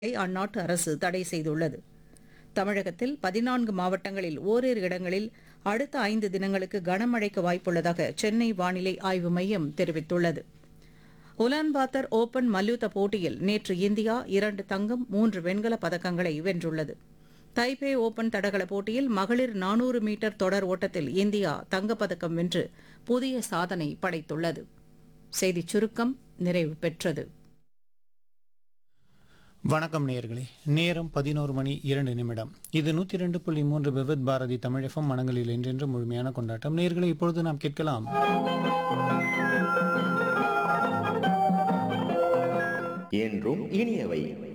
அந்நாட்டு அரசு தடை செய்துள்ளது தமிழகத்தில் பதினான்கு மாவட்டங்களில் ஓரிரு இடங்களில் அடுத்த ஐந்து தினங்களுக்கு கனமழைக்கு வாய்ப்புள்ளதாக சென்னை வானிலை ஆய்வு மையம் தெரிவித்துள்ளது உலான்பாத்தர் ஓபன் மல்யுத்த போட்டியில் நேற்று இந்தியா இரண்டு தங்கம் மூன்று வெண்கலப் பதக்கங்களை வென்றுள்ளது தைபே ஓபன் தடகள போட்டியில் மகளிர் நானூறு மீட்டர் தொடர் ஓட்டத்தில் இந்தியா தங்கப்பதக்கம் வென்று புதிய சாதனை படைத்துள்ளது செய்திச் சுருக்கம் நிறைவு பெற்றது வணக்கம் நேயர்களே நேரம் பதினோரு மணி இரண்டு நிமிடம் இது நூற்றி ரெண்டு புள்ளி மூன்று விவித் பாரதி தமிழகம் மனங்களில் என்றென்று முழுமையான கொண்டாட்டம் நேயர்களை இப்பொழுது நாம் கேட்கலாம் என்றும் இனியவை